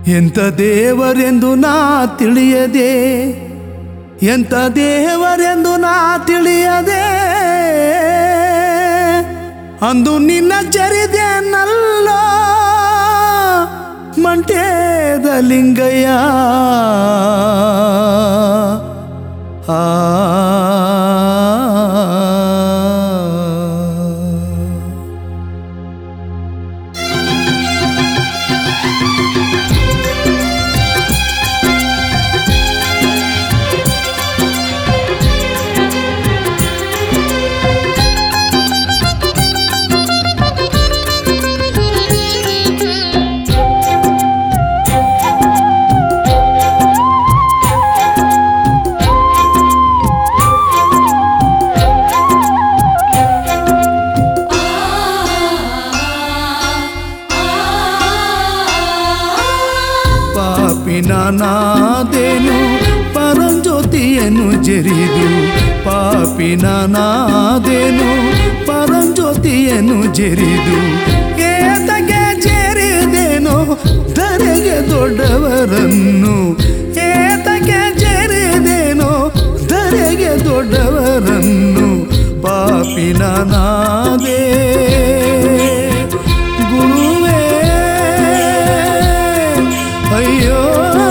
ಎಂಥ ದೇವರೆಂದು ನಾ ತಿಳಿಯದೆ ಎಂಥ ದೇವರೆಂದು ನಾ ತಿಳಿಯದೆ ಅಂದು ನಿನ್ನ ಜರಿದೆ ನಲ್ಲ ಮಂಟೇದ ಲಿಂಗಯ್ಯ ಆ ಪಾಪಿನ ನಾದೇನು ಪರಂಜ್ಯೋತಿಯನ್ನು ಜರಿದು ಪಾಪಿನ ನಾದೇನು ಪರಂಜ್ಯೋತಿಯನ್ನು ಜರಿದು ಏತಗೆ ಜರಿದೇನೋ ಧರೆಗೆ ದೊಡ್ಡವರನ್ನು ಏತಗೆ ಜರಿದೇನೋ ಧರೆಗೆ ದೊಡ್ಡವರನ್ನು ಪಾಪಿನ ನಾದೇ ಗುರುವೇ ಅಯ್ಯೋ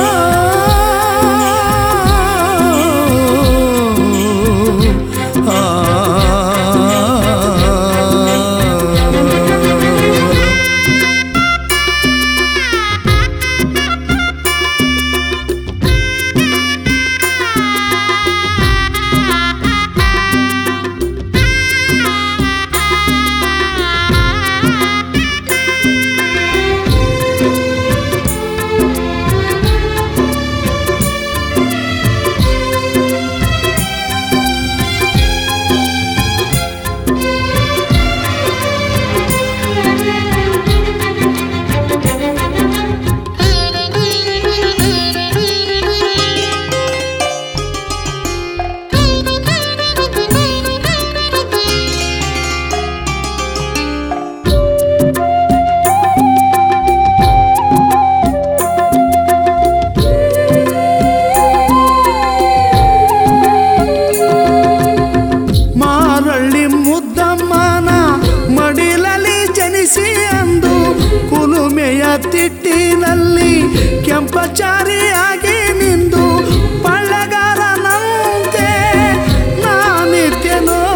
ಆ ಮಾರಳ್ಳಿ ಮುದ್ದಮ್ಮನ ಮಡಿಲಲ್ಲಿ ಜನಿಸಿ ಅಂದು ಕುಲುಮೆಯ ತಿಟ್ಟಿನಲ್ಲಿ ಕೆಂಪಚಾರಿಯಾಗಿ ನಿಂದು ಪಳ್ಳಗಾರನಂತೆ ನಾನಿತ್ಯನೋ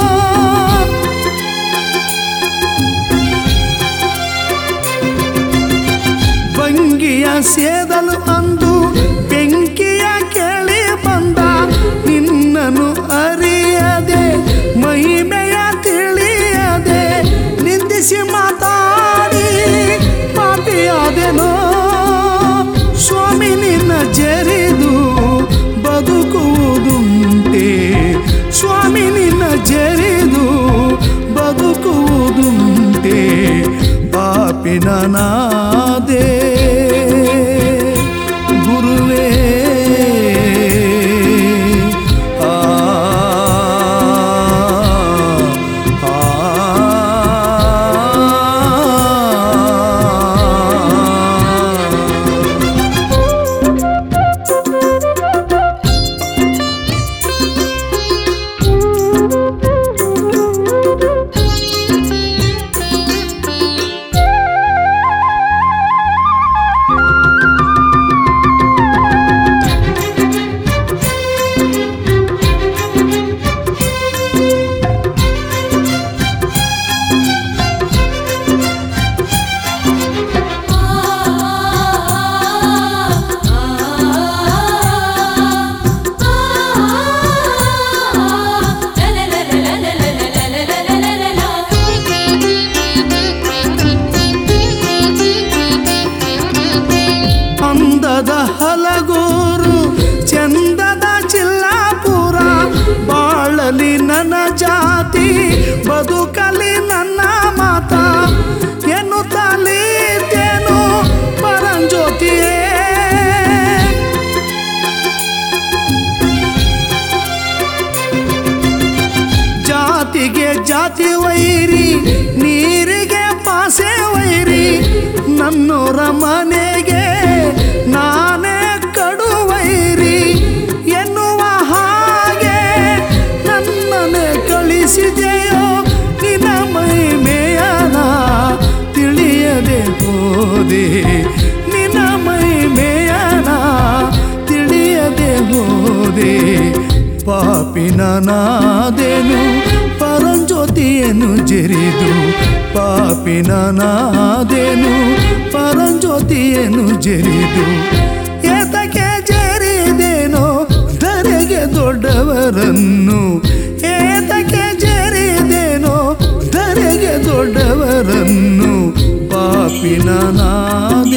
ಭಂಗಿಯ ಸೇದಲು ಅಂದು ಬೆಂಕಿಯ ಕೇಳಿ ಬಂದ ನಿನ್ನನು ಅರಿಯದೆ ಮಹಿಮೆಯ ತಿಳಿಯದೆ ನಿಂದಿಸಿ ಮಾತಾಡಿ ಪಾಪಿಯಾದೆನೋ ಸ್ವಾಮಿ ನಿನ್ನ ಜರಿದು ಬದುಕುವುದುಂಟೆ ಸ್ವಾಮಿ ನಿನ್ನ ಜರಿದು ಬದುಕುವುದುಂಟೆ ಪಾಪಿನ ನಾದೇ ಗುರುವೇ ಆ ಆ ಅಂದದ ಹಲಗೂರು ಚಂದದ ಚಿಲ್ಲಾಪುರ ಬಾಳಲಿ ನನ್ನ ಜಾತಿ ಬದುಕಲಿ ನನ್ನ ಮಾತ ಎನ್ನುತ್ತಲಿದ್ದೇನು ಪರಂಜ್ಯೋತಿಯೇ ಜಾತಿಗೆ ಜಾತಿ ವೈರಿ ನೀರಿಗೆ ಪಾಸೆ ವೈರಿ ನನ್ನೋರ ಮನೆಗೆ ನಾದೇನು ಪರಂಜ್ಯೋತಿಯನ್ನು ಜರಿದು ಪಾಪಿನ ನಾದೇನು ಪರಂಜ್ಯೋತಿಯನ್ನು ಜರಿದು ಏತಕ್ಕೆ ಜರಿದೇನೋ ಧರೆಗೆ ದೊಡ್ಡವರನ್ನು ಏತಕ್ಕೆ ಜರಿದೇನೋ ಧರೆಗೆ ದೊಡ್ಡವರನ್ನು ಪಾಪಿನ ನಾದೇನು